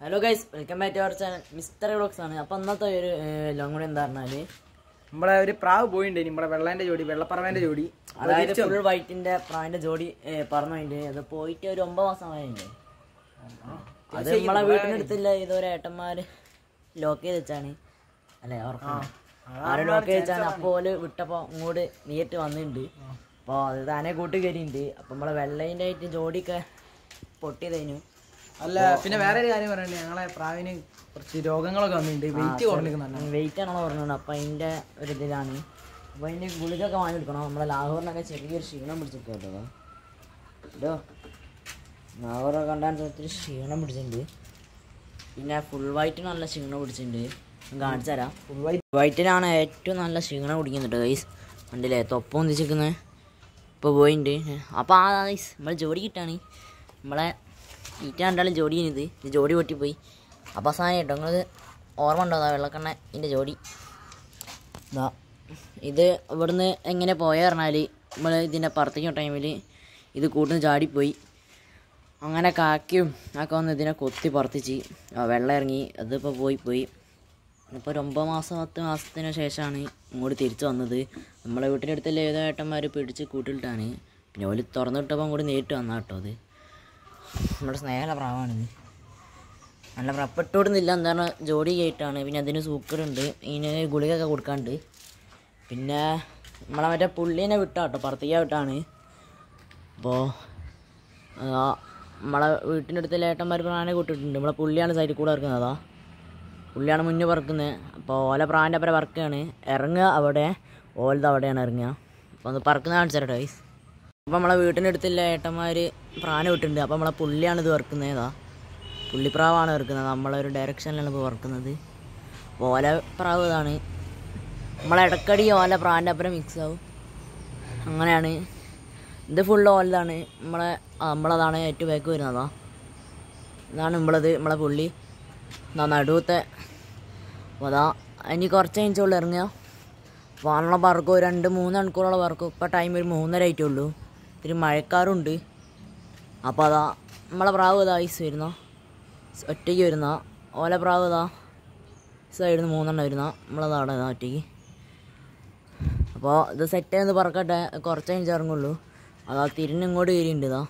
Hello guys welcome back to our channel mister vlogs ആണ് അപ്പോൾ ഇന്നത്തെ ഒരു ലോങ് കൂടി എന്താ പറഞ്ഞാൽ നമ്മളെ ഒരു പ്രാവ് പോയിട്ടുണ്ട് നമ്മളെ വെള്ളേന്റെ ജോഡി വെള്ളപ്പറവേന്റെ ജോഡി അതായത് ഫുൾ വൈറ്റിന്റെ പ്രാവിന്റെ ജോഡി പറഞ്ഞു പോയിട്ട് അത് പോയിട്ട് ഒരു ഒമ്പത് മാസം ആയിട്ടുണ്ട് അത് നമ്മളെ വീട്ടിനടുത്തില്ല ഇതൊരു ഏട്ടന്മാര് ലോക്ക് ചെയ്ത് വെച്ചാണ് അല്ലേ ഉറപ്പാണ് ആരും ലോക്ക് ചെയ്ത് വെച്ചാണ് അപ്പോൾ വിട്ടപ്പോൾ ഇങ്ങോട്ട് നേരിട്ട് വന്നിട്ടുണ്ട് അപ്പോൾ അത് താനെ കൂട്ടി കയറിയിട്ടുണ്ട് അപ്പം നമ്മളെ വെള്ളേൻ്റെ ആയിട്ട് ജോഡിയൊക്കെ പൊട്ടിയതേനു അല്ല പിന്നെ വേറെ ഒരു കാര്യം പറയണ്ടേ ഞങ്ങളെ പ്രാവിന് കുറച്ച് രോഗങ്ങളൊക്കെ വന്നിട്ടുണ്ട് വെയിറ്റ് കുറഞ്ഞിരിക്കുന്നുണ്ട് വെയിറ്റ് ആണോ പറഞ്ഞത് അപ്പം അതിൻ്റെ ഒരു ഇതിലാണ് അപ്പോൾ അതിൻ്റെ ഗുളികൊക്കെ വാങ്ങിയെടുക്കണം നമ്മളെ ലാഹോറിനൊക്കെ ചെറിയൊരു ക്ഷീണം പിടിച്ചിട്ട് കേട്ടോ കേട്ടോ ലാഹോറൊക്കെ കണ്ടാൽ ഒത്തിരി ക്ഷീണം പിടിച്ചിട്ടുണ്ട് പിന്നെ ഫുൾ വൈറ്റ് നല്ല ക്ഷീണം പിടിച്ചിട്ടുണ്ട് ഞാൻ കാണിച്ചു തരാം ഫുൾ വൈറ്റ് വൈറ്റിനാണ് ഏറ്റവും നല്ല ക്ഷീണം പിടിക്കുന്നുണ്ട് ഗൈസ് കണ്ടില്ലേ തൊപ്പം ഒന്നിച്ചിരിക്കുന്നത് ഇപ്പോൾ പോയിട്ടുണ്ട് അപ്പോൾ ആ ഗൈസ് നമ്മൾ ജോഡി കിട്ടാണ് നമ്മളെ ഈറ്റ കണ്ടാലും ജോഡി ഇത് ഇത് ജോഡി പൊട്ടിപ്പോയി അപ്പോൾ അവസാനം കേട്ടോ നിങ്ങൾ ഓർമ്മ ഉണ്ടോ അതാ വെള്ളക്കണ്ണ ഇതിൻ്റെ ജോഡി ഇതാ ഇത് ഇവിടുന്ന് എങ്ങനെ പോയ പറഞ്ഞാൽ നമ്മൾ ഇതിൻ്റെ പുറത്തേക്ക് ടൈമിൽ ഇത് കൂട്ടുന്ന ചാടിപ്പോയി അങ്ങനെ കാക്കയും ഒക്കെ വന്ന് ഇതിനെ കൊത്തി പറത്തിച്ച് ആ വെള്ളം ഇറങ്ങി അതിപ്പോൾ പോയി പോയി ഇപ്പോൾ ഒരു ഒമ്പത് മാസം പത്ത് മാസത്തിന് ശേഷമാണ് ഇങ്ങോട്ട് തിരിച്ചു വന്നത് നമ്മളെ വീട്ടിൻ്റെ അടുത്തുള്ള ഏതോ ഏട്ടന്മാർ പിടിച്ച് കൂട്ടിലിട്ടാണ് പിന്നെ ഓല് തുറന്നിട്ടപ്പോൾ കൂടി നേരിട്ട് വന്നാ കേട്ടോ അത് നമ്മുടെ സ്നേഹമുള്ള പ്രാവാണിത് നല്ല പ്രപ്പട്ടോടുന്നില്ല എന്താണ് ജോഡി ആയിട്ടാണ് പിന്നെ അതിന് സൂക്കറുണ്ട് ഇതിന് ഗുളികയൊക്കെ കൊടുക്കാണ്ട് പിന്നെ നമ്മളെ മറ്റേ പുള്ളീനെ വിട്ടാട്ടോ പുറത്തേക്ക് വിട്ടാണ് അപ്പോൾ നമ്മളെ വീട്ടിൻ്റെ അടുത്തുള്ള ഏട്ടന്മാർ പ്രാണനെ കൂട്ടിയിട്ടുണ്ട് നമ്മളെ പുള്ളിയാണ് സൈഡിൽ കൂടെ ഇറക്കുന്നത് അതാ പുള്ളിയാണ് മുന്നേ പറക്കുന്നത് അപ്പോൾ ഓല പ്രാവിൻ്റെ അപ്പുറം പറക്കുകയാണ് ഇറങ്ങുക അവിടെ ഓലത് അവിടെയാണ് ഇറങ്ങുക അപ്പോൾ ഒന്ന് പറക്കുന്ന കാണിച്ചാലോ ഗൈസ് അപ്പോൾ നമ്മളെ വീട്ടിൻ്റെ അടുത്തുള്ള ഏട്ടന്മാർ പ്രാണ വിട്ടിട്ടുണ്ട് അപ്പോൾ നമ്മളെ പുള്ളിയാണ് ഇത് വറുക്കുന്നത് ഏതാ പുള്ളിപ്രാവാണ് വറുക്കുന്നത് നമ്മളെ ഒരു ഡയറക്ഷനിലാണ് ഇപ്പോൾ വറുക്കുന്നത് ഓല പ്രാവ് ഇതാണ് നമ്മളെ ഇടക്കടി ഓല പ്രാവിൻ്റെ അപ്പുറം മിക്സ് ആവും അങ്ങനെയാണ് ഇത് ഫുള്ള് ഓലതാണ് നമ്മളെ ആ, നമ്മളതാണ് ഏറ്റവും ബാക്ക് വരുന്നതാ ഇതാണ് നമ്മളത് നമ്മളെ പുള്ളി എന്നാ നടുവത്തെ അപ്പോൾ അതാ ഇനി കുറച്ച് കഴിഞ്ഞുള്ളൂ ഇറങ്ങുക വാണ പറക്കും രണ്ട് മൂന്ന് മണിക്കൂറോളം പറക്കും ഇപ്പോൾ ടൈം ഒരു മൂന്നര ആയിട്ടേ ഉള്ളൂ ഇത്തിരി മഴക്കാറുണ്ട് അപ്പോൾ അതാ നമ്മളെ പ്രാവ് ഇതാ ഐസ് വരുന്ന ഒറ്റയ്ക്ക് വരുന്ന ഓല പ്രാവ് ഇതാ സൈഡിൽ മൂന്നെണ്ണം വരുന്ന നമ്മളതാ അവിടെ ഇതാ ഒറ്റയ്ക്ക് അപ്പോൾ ഇത് സെറ്റ് ചെയ്ത് പറക്കട്ടെ കുറച്ച് കഴിഞ്ഞ് ഇറങ്ങുള്ളൂ അതാ തിരിഞ്ഞിങ്ങോട്ട് കയറിയിട്ടുണ്ട് ഇതാ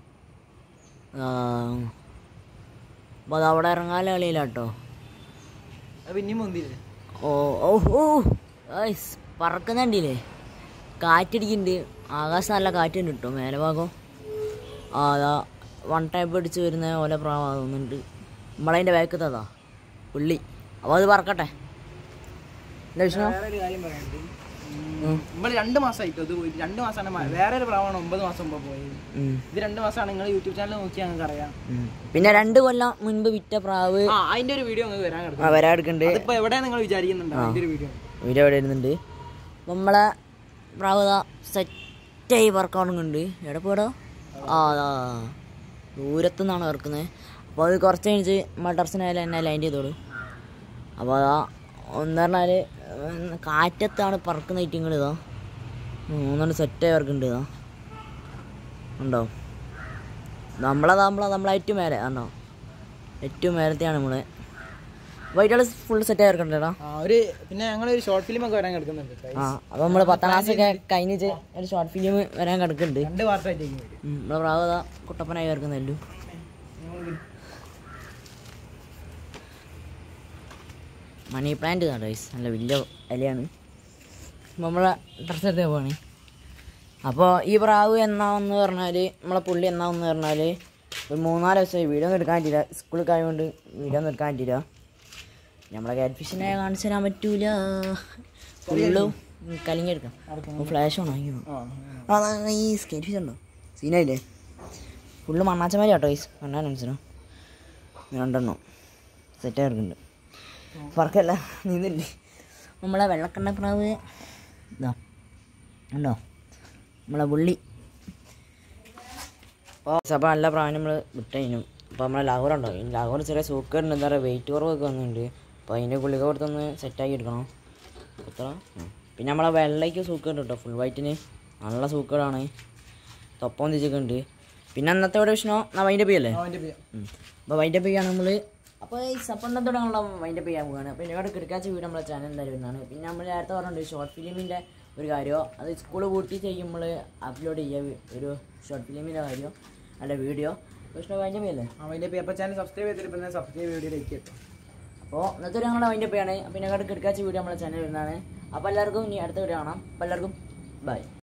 അപ്പോൾ അത് അവിടെ ഇറങ്ങാൻ കളിയില്ല കേട്ടോ അത് പിന്നെയും പൊന്തില്ലേ ഓ ഓ ഓ ഐസ് പറക്കുന്നുണ്ടില്ലേ കാറ്റടിക്കുന്നുണ്ട് ആകാശം നല്ല കാറ്റുണ്ട് കേട്ടോ മേലെ ഭാഗം ആ അതാ വൺ ടൈപ്പ് അടിച്ച് വരുന്ന ഓല പ്രാവുന്നുണ്ട് നമ്മളതിൻ്റെ ബാക്കത്തതാ പുള്ളി അപ്പോൾ അത് പറക്കട്ടെ എന്താ വിഷ്ണു വേറെ ഒരു കാര്യം പറയാനുണ്ട് നമ്മൾ രണ്ട് മാസമായിട്ടോ ഇത് പോയിട്ട് രണ്ട് മാസമാണ് മ- വേറെ ഒരു പ്രാവാണ് ഒമ്പത് മാസം മുമ്പ് പോയത് ഉം, ഇത് രണ്ട് മാസമാണ് നിങ്ങൾ യൂട്യൂബ് ചാനൽ നോക്കിയാൽ നിങ്ങൾക്ക് അറിയാം ഉം. പിന്നെ രണ്ട് കൊല്ലം മുൻപ് വിറ്റ പ്രാവ് ആ അതിന്റെ ഒരു വീഡിയോ നിങ്ങൾക്ക് വരാൻ ആ കിടക്കും വരാൻ എടുക്കുന്നുണ്ട് അതിപ്പോ എവിടെയാണ് നിങ്ങൾ വിചാരിക്കുന്നുണ്ടോ അതിന്റെ ഒരു വീഡിയോ വീഡിയോ ഇവിടെ ഇരുന്നുണ്ട് അപ്പം നമ്മളെ പ്രാവത സെറ്റായി പറക്കാണുന്നുണ്ട് എവിടെ പോടോ ആ അതാ ദൂരത്തു നിന്നാണ് ഇറക്കുന്നത് അപ്പോൾ അത് കുറച്ച് കഴിഞ്ഞ് മട്ടർസിനായാലും എന്നെ ലാൻഡ് ചെയ്തോളൂ അപ്പോൾ അതാ ഒന്ന് പറഞ്ഞാൽ കാറ്റത്താണ് പറക്കുന്ന ഐറ്റങ്ങൾ ഇതാ മൂന്നെണ്ണം സെറ്റായി ഇറക്കുന്നുണ്ട് ഇതാ ഉണ്ടോ നമ്മളതാ നമ്മളെ നമ്മളെ ഏറ്റവും മേലെ ആണോ ഏറ്റവും മേലത്തെയാണ് നമ്മളെ വൈറ്റാൾ ഫുൾ സെറ്റായി ഇറക്കണ്ടേടാ ആ ഒരു പിന്നെ ഞങ്ങൾ ഒരു ഷോർട്ട് ഫിലിം ഒക്കെ വരാൻ കിടക്കുന്നുണ്ട് guys. ആ അപ്പൊ നമ്മള് പത്താം ക്ലാസ് ഒക്കെ കഴിഞ്ഞിട്ട് ഒരു ഷോർട്ട് ഫിലിം വരാൻ കിടക്കുന്നുണ്ട് രണ്ട് പാർട്ടായിട്ടേക്കും വരും ഉം, നമ്മളെ പ്രാവത കുട്ടപ്പനായി ചേർക്കുന്നല്ലോ മണി പ്ലാന്റ് കേട്ടോ guys. നല്ല വലിയ ഇലയാണ് അപ്പോൾ നമ്മളെ ഡ്രസ്സ് എടുത്ത് പോവാണ് അപ്പോൾ ഈ പ്രാവ് എന്നാന്ന് പറഞ്ഞാൽ നമ്മളെ പുള്ളി എന്നാന്ന് പറഞ്ഞാൽ ഒരു മൂന്നാല് ദിവസമായി വീഡിയോ ഒന്നും എടുക്കാൻ പറ്റില്ല സ്കൂളിൽ ആയതുകൊണ്ട് വീഡിയോ ഒന്നും എടുക്കാൻ പറ്റില്ല നമ്മളെ കാറ്റ് ഫിഷിനെ കാണിച്ചു തരാൻ പറ്റൂല ഫുള്ളും കലിങ്ങെടുക്കാം ഫ്ലാഷ് ആണോ അയ്യോ ആ ആ ഈ സ്കേറ്റ് ഫിഷ് ഉണ്ടോ സീനായില്ലേ ഫുള്ള് മണ്ണാച്ചമാരി കേട്ടോ ഈ മണ്ണാൻ മനസ്സിലോ രണ്ടെണ്ണം സെറ്റ് ആർക്കുണ്ട് പറക്കല്ല നീന്നില്ലേ നമ്മളെ വെള്ളക്കണ്ണ പ്രാവ് ഇതാ ഉണ്ടോ നമ്മളെ പുള്ളി അപ്പോൾ അപ്പോൾ നല്ല പ്രാവിനെ നമ്മൾ വിട്ടതിനും അപ്പോൾ നമ്മളെ ലാഹോർ ഉണ്ടോ ഈ ലാഹോർ ചെറിയ സൂക്കേടുണ്ട് എന്താ പറയുക വെയിറ്റ് കുറവൊക്കെ വന്നിട്ടുണ്ട് അപ്പോൾ അതിൻ്റെ ഗുളിക കൊടുത്തൊന്ന് സെറ്റാക്കി എടുക്കണം എത്ര ഉം. പിന്നെ നമ്മളെ വെള്ളയ്ക്ക് സൂക്കേട് കേട്ടോ ഫുൾ വൈറ്റിന് നല്ല സൂക്കേടാണ് തൊപ്പം തിരിച്ചൊക്കെ ഉണ്ട് പിന്നെ അന്നത്തെ ഇവിടെ വിഷ്ണു എന്നാ വൈൻ്റെ പി അല്ലേ അവന്റെ പേര് അപ്പോൾ വൈൻ്റെ പി ആണ് നമ്മൾ അപ്പോൾ ഈ സപ്പന്നത്തോടെ നമ്മളെ മൈൻഡപ്പ് ചെയ്യാൻ പോവുകയാണ് അപ്പോൾ ഇതിനോട് കിടക്കാച്ച വീട് നമ്മളെ ചാനൽ എന്തായാലും വരുന്നതാണ് പിന്നെ നമ്മൾ നേരത്തെ പറഞ്ഞിട്ടുണ്ട് ഷോർട്ട് ഫിലിമിൻ്റെ ഒരു കാര്യമോ അത് സ്കൂൾ കൂട്ടി ചെയ്യുമ്പോൾ അപ്ലോഡ് ചെയ്യുക ഒരു ഷോർട്ട് ഫിലിമിൻ്റെ കാര്യമോ അല്ല വീഡിയോ പക്ഷേ മൈൻഡപ്പ് ചെയ്യല്ലേ അവൻ്റെ പേപ്പർ ചാനൽ സബ്സ്ക്രൈബ് ചെയ്തിട്ട് സബ്സ്ക്രൈബ് വീഡിയോ ലൈക്ക് കേട്ടോ അപ്പോൾ ഇന്നത്തെ ഒരു ഞങ്ങളുടെ മൈൻഡപ്പ് ചെയ്യാണ് അപ്പോൾ ഇതിനോട് കിടക്കാച്ച വീഡിയോ നമ്മളെ ചാനൽ വരുന്നതാണ് അപ്പോൾ എല്ലാവർക്കും ഇനി അടുത്ത വീഡിയോ കാണാം അപ്പോൾ എല്ലാവർക്കും ബൈ